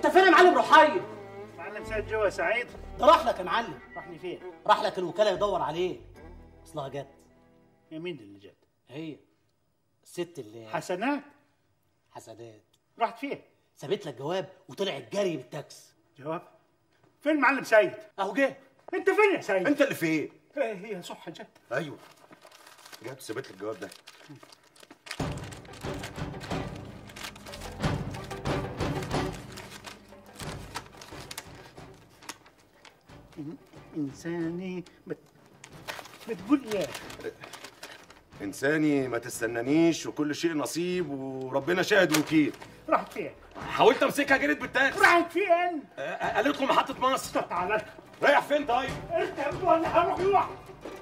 انت فين يا معلم رحيم معلم سيد جوا سعيد ده راح لك يا معلم راح لي فين؟ راح لك الوكاله يدور عليه اصلها جت يا مين اللي جت؟ هي الست اللي حسنات حسدات راحت فين؟ سابت لك جواب وطلعت جري بالتاكس جواب فين معلم سيد؟ اهو جه انت فين يا سيد؟ انت اللي فين ايه هي صح جت ايوه جت سابت لك الجواب ده انساني بت... بتقول ايه؟ انساني ما تستنانيش وكل شيء نصيب وربنا شاهد وكيل راحت فين؟ حاولت امسكها جريت بالتاكس راحت فين؟ قالت له محطه مصر تعال رايح فين طيب اركب ولا هروح لوحدي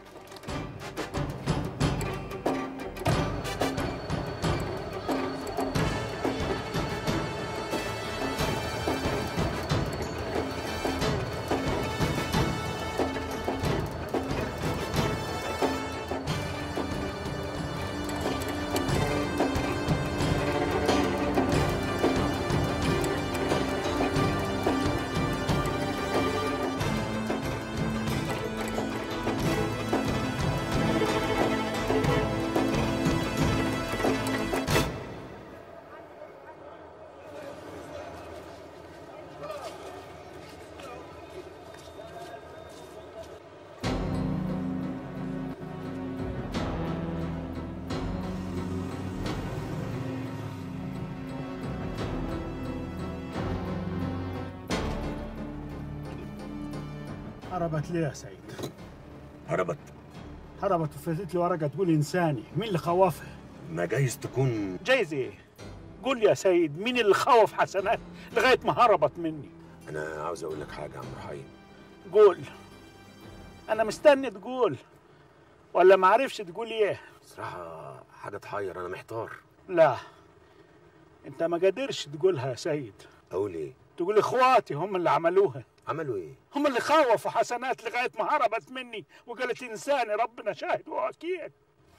هربت ليه يا سيد؟ هربت هربت وفاتت لي ورقه تقول انساني مين اللي خوفها؟ ما جايز تكون جايز ايه؟ قول لي يا سيد مين اللي خوف حسنات لغايه ما هربت مني؟ انا عاوز اقول لك حاجه يا عم رحيم قول انا مستني تقول ولا ما عارفش تقول ايه؟ صراحه حاجه تحير انا محتار لا انت ما قادرش تقولها يا سيد اقول ايه تقول اخواتي هم اللي عملوها عملوا ايه هم اللي خوفوا حسنات لغايه ما هربت مني وقالت انساني ربنا شاهد واكيد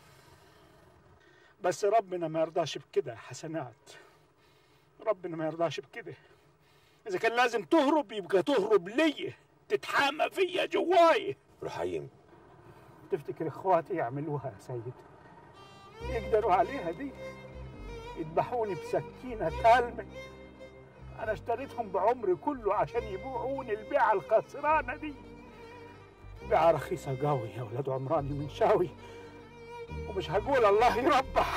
بس ربنا ما يرضاش بكده يا حسنات ربنا ما يرضاش بكده اذا كان لازم تهرب يبقى تهرب ليا تتحامى فيا جواي رحيم تفتكر اخواتي يعملوها يا سيد يقدروا عليها دي يذبحوني بسكينة تلمع أنا اشتريتهم بعمري كله عشان يبيعوني البيعة الخسرانة دي بيعة رخيصة قوي يا ولاد عمراني من شاوي ومش هقول الله يربح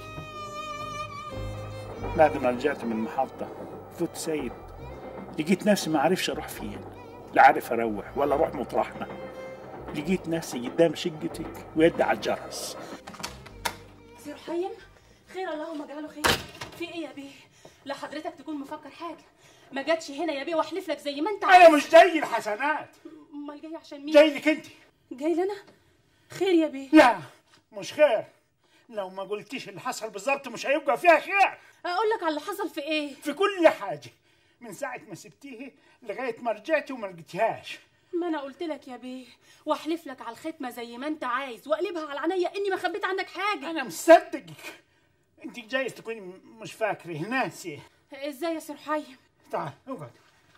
بعد ما رجعت من المحطة فوت سيد لقيت نفسي ما عارفش أروح فين لا عارف أروح ولا أروح مطرحنا لقيت نفسي قدام شقتك ويد على الجرس سي رحيم خير اللهم اجعله خير في ايه يا بيه لا حضرتك تكون مفكر حاجه ما جاتش هنا يا بيه واحلف لك زي ما انت أنا عايز مش جاي الحسنات امال جاي عشان مين جاي لك أنت جاي لنا خير يا بيه لا مش خير لو ما قلتيش اللي حصل بالظبط مش هيبقى فيها خير اقول لك على اللي حصل في ايه في كل حاجة من ساعة ما سبتيه لغاية ما رجعتي وما لقيتيهاش ما انا قلت لك يا بيه واحلف لك على الختمه زي ما انت عايز واقلبها على عينيا اني ما خبيت عنك حاجه أنا مصدقك أنت جايز تكوني م- مش فاكرة ناسي ازاي يا سي رحيم تعال اقعد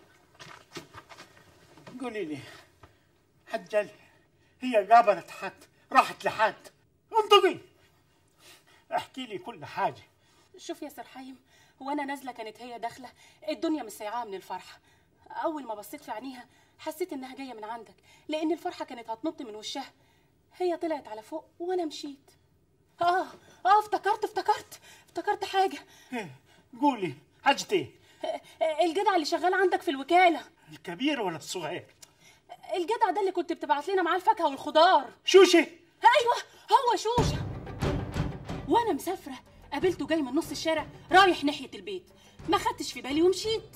قولي لي حجل هي قابلت حد راحت لحد انطقي احكي لي كل حاجة شوف يا سي رحيم وانا نازله كانت هي داخله الدنيا مش سايعاها من الفرحه اول ما بصيت في عينيها حسيت انها جايه من عندك لان الفرحه كانت هتنط من وشها هي طلعت على فوق وانا مشيت اه اه افتكرت افتكرت افتكرت حاجه إيه، قولي حاجة ايه آه، آه، الجدع اللي شغال عندك في الوكاله الكبير ولا الصغير الجدع ده اللي كنت بتبعت لنا معاه الفاكهه والخضار شوشي ايوه هو شوشه وانا مسافره قابلته جاي من نص الشارع رايح ناحيه البيت ما خدتش في بالي ومشيت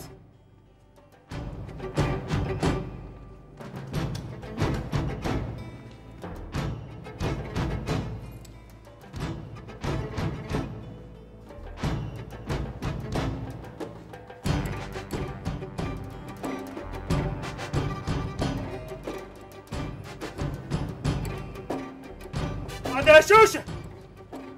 هذا يا شوشة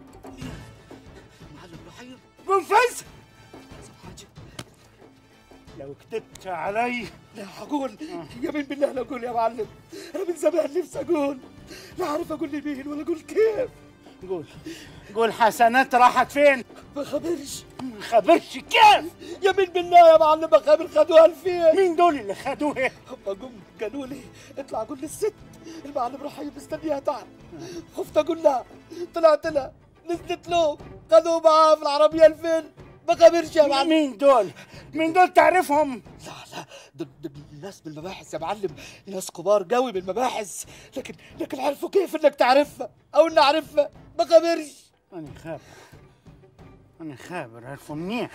معلم رحيم قنفذ حاجه لو كتبت علي لا هقول يمين بالله لا اقول يا معلم انا من زمان نفسي اقول لا عارف اقول لمين ولا اقول كيف قول قول حسنات راحت فين ما خبرش ما خبرش كيف يمين بالله يا معلم ما خبر خدوها لفين مين دول اللي خدوها اما قوم قالوا لي اطلع قول للست المعلم رحيم مستنيها تحت خفت اقول لها طلعت لها نزلت له خدوه معاه في العربيه الفين ما خبرش يا معلم مين دول مين دول تعرفهم لا لا دول دول ناس من المباحث يا معلم ناس كبار قوي من المباحث لكن لكن عرفوا كيف انك تعرفها او اني اعرفها ما خبرش انا خابر انا خابر عرفوا منيح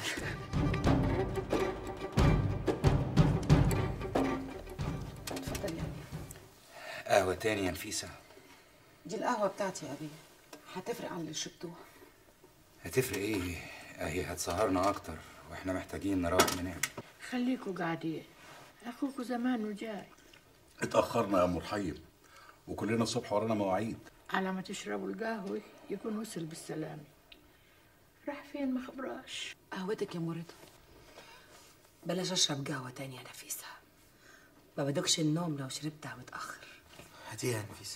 قهوة تاني يا نفيسة دي القهوة بتاعتي يا أبي هتفرق عن اللي شربتوها هتفرق ايه اهي هتسهرنا اكتر واحنا محتاجين نروح ننام خليكوا قاعدين اخوكوا زمانه جاي اتأخرنا يا أم رحيم وكلنا الصبح ورانا مواعيد على ما تشربوا القهوة يكون وصل بالسلامة راح فين ما خبراش قهوتك يا مريضة بلاش أشرب قهوة تانية يا نفيسة ما بدكش النوم لو شربتها متأخر هاتيها يا نفيسة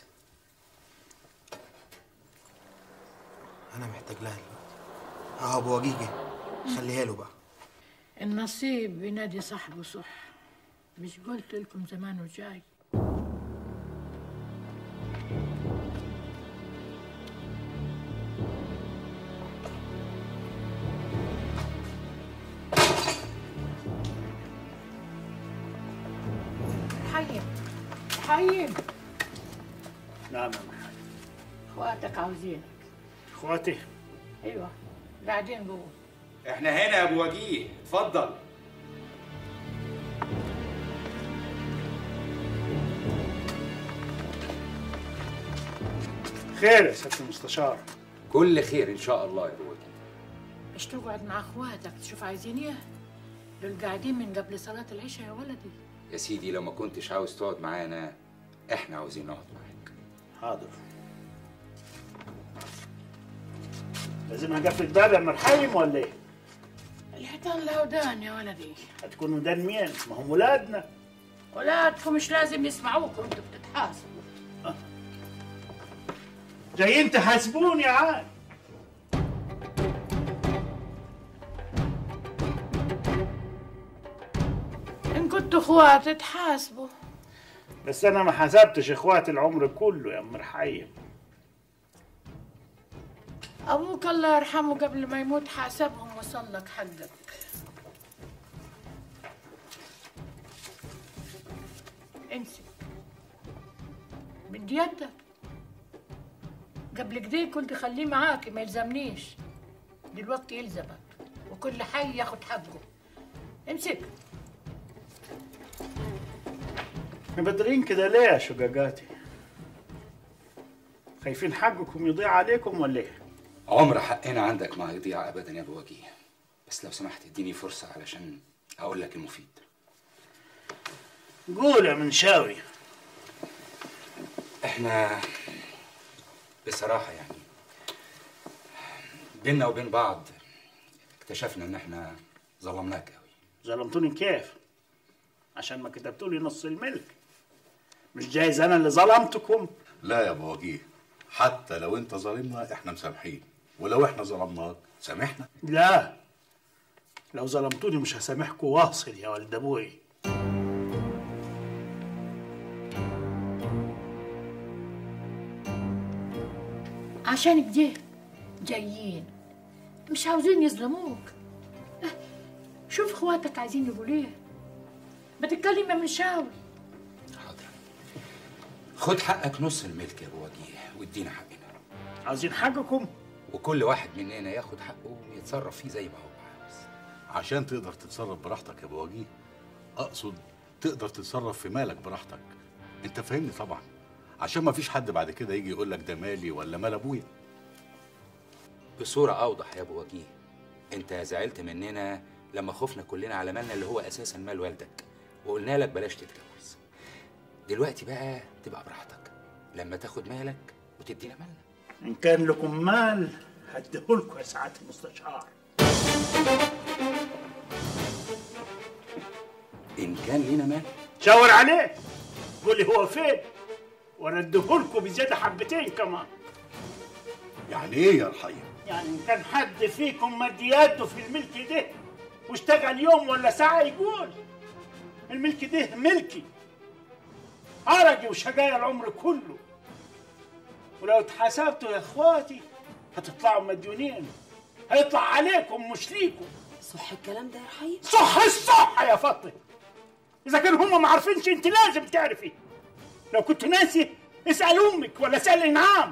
أنا محتاج لها دلوقتي أهو أبو وجيه خليها له بقى النصيب بينادي صاحبه صح مش قلت لكم زمانه جاي حيم حيم نعم يا محمد اخواتك عاوزينك اخواتي ايوه قاعدين جوه احنا هنا يا ابو وجيه اتفضل خير يا سياده المستشار كل خير ان شاء الله يا ابو وجيه مش تقعد مع اخواتك تشوف عايزين ايه دول قاعدين من قبل صلاة العشاء يا ولدي يا سيدي لو ما كنتش عاوز تقعد معانا احنا عاوزين نقعد معاك حاضر لازم اقفل الباب يا مرحيم ولا ايه؟ الحيطان له ودان يا ولدي هتكون ودان مين؟ ما هم ولادنا ولادكم مش لازم يسمعوكم انتوا بتتحاسبوا جايين تحاسبوني عاد ان كنتوا اخوات تحاسبوا بس انا ما حسبتش اخواتي العمر كله يا ام رحيم ابوك الله يرحمه قبل ما يموت حاسبهم وصل لك حقك امسك بدي يدك قبل كده كنت خليه معاكي ما يلزمنيش دلوقتي يلزمك وكل حي ياخد حقه امسك مبدرين كده ليه يا شقاقاتي؟ خايفين حقكم يضيع عليكم ولا ايه؟ عمر حقنا عندك ما هيضيع ابدا يا ابو وجيه بس لو سمحت اديني فرصه علشان اقول لك المفيد قول يا منشاوي احنا بصراحه يعني بينا وبين بعض اكتشفنا ان احنا ظلمناك قوي ظلمتوني كيف؟ عشان ما كتبتوا لي نص الملك مش جايز انا اللي ظلمتكم لا يا أبو وجيه حتى لو أنت ظالمنا إحنا مسامحين ولو إحنا ظلمناك سامحنا لا لو ظلمتوني مش هسامحكم واصل يا ولد ابوي عشان كده جايين مش عاوزين يظلموك اه، شوف اخواتك عايزين يقولوا ايه بتتكلم يا منشاوي حاضر خد حقك نص الملك يا ابو وجيه وادينا حقنا عايزين حقكم وكل واحد مننا ياخد حقه ويتصرف فيه زي ما هو عاوز عشان تقدر تتصرف براحتك يا أبو وجيه أقصد تقدر تتصرف في مالك براحتك أنت فاهمني طبعا عشان ما فيش حد بعد كده يجي يقول لك ده مالي ولا مال أبويا بصورة أوضح يا أبو وجيه أنت زعلت مننا لما خفنا كلنا على مالنا اللي هو أساسا مال والدك وقلنا لك بلاش تتجوز دلوقتي بقى تبقى براحتك لما تاخد مالك وتدينا مالنا ان كان لكم مال هديهولكم يا سعاده المستشار ان كان لنا مال شاور عليه قول لي هو فين وانا اديهولكوا بزياده حبتين كمان يعني ايه يا رحيم يعني ان كان حد فيكم مد يده في الملك ده واشتغل يوم ولا ساعه يقول الملك ده ملكي عرقي وشقايا العمر كله ولو اتحسبتوا يا اخواتي هتطلعوا مديونين هيطلع عليكم مش ليكم صح الكلام ده يا رحيم صح الصح يا فطي اذا كانوا هم ما عارفينش انت لازم تعرفي لو كنت ناسي اسال امك ولا اسال انعام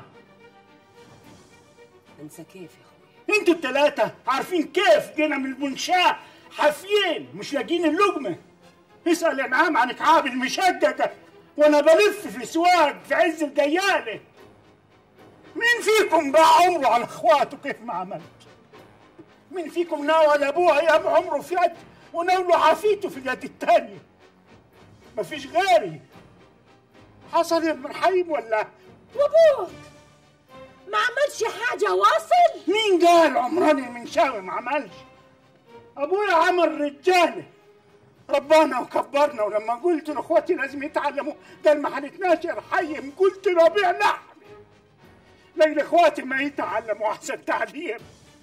انسى كيف يا اخويا انتوا التلاتة عارفين كيف جينا من المنشاة حافيين مش لاقيين اللقمة اسأل انعام عن كعاب المشققة وانا بلف في السواق في عز الديالة مين فيكم باع عمره على اخواته كيف ما عملت مين فيكم ناول ابوه ايام عمره في يد وناوله عافيته في اليد التانية مفيش غيري حصل يا ابن الحيم ولا وابوك ما عملش حاجة واصل مين قال عمراني المنشاوي ما عملش ابويا عمل رجاله ربانا وكبرنا ولما قلت لاخواتي لازم يتعلموا قال ما حنتناش يا رحيم قلت له بيع لحم لان اخواتي ما يتعلموا احسن تعليم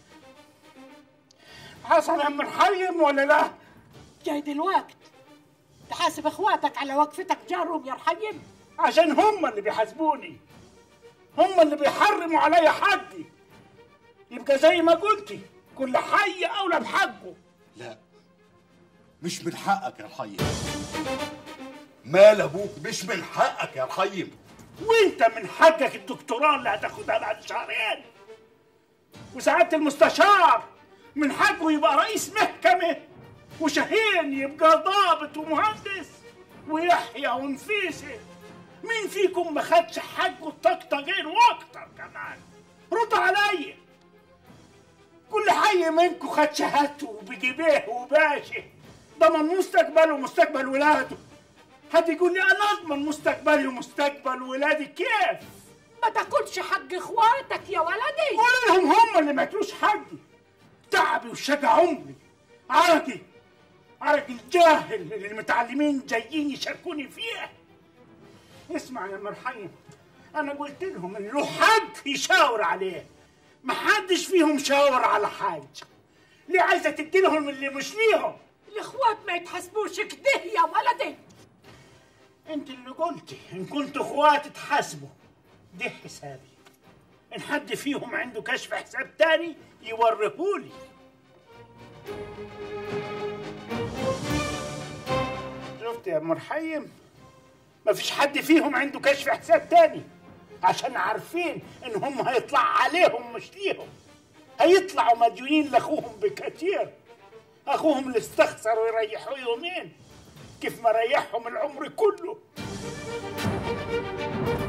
حصل يا ام الحيم ولا لا؟ جاي دلوقت تحاسب اخواتك على وقفتك جارهم يا رحيم عشان هم اللي بيحاسبوني هم اللي بيحرموا عليا حقي يبقى زي ما قلتي كل حي اولى بحقه لا مش من حقك يا رحيم مال ابوك مش من حقك يا رحيم وانت من حقك الدكتوراه اللي هتاخدها بعد شهرين وسعاده المستشار من حقه يبقى رئيس محكمه وشاهين يبقى ضابط ومهندس ويحيى ونفيسه مين فيكم ما خدش حقه الطقطقين واكتر كمان رد عليا كل حي منكم خد شهادته وبجيبيه وباشا ضمن مستقبله ومستقبل ولاده حد يقول لي انا اضمن مستقبلي ومستقبل ولادي كيف ما تاكلش حق اخواتك يا ولدي قول لهم هم اللي ما ياكلوش حقي تعبي وشجع عمري عرقي عرق الجاهل اللي المتعلمين جايين يشاركوني فيه اسمع يا مرحيم انا قلت لهم ان له حق يشاور عليه ما حدش فيهم شاور على حاجه ليه عايزه تدي لهم اللي مش ليهم الاخوات ما يتحاسبوش كده يا ولدي انت اللي قلتي ان كنت اخوات تحاسبوا ده حسابي ان حد فيهم عنده كشف حساب تاني يوريهولي شفت يا مرحيم مفيش حد فيهم عنده كشف حساب تاني عشان عارفين ان هم هيطلع عليهم مش ليهم هيطلعوا مديونين لاخوهم بكتير اخوهم اللي استخسروا يريحوه يومين كيف ما ريحهم العمر كله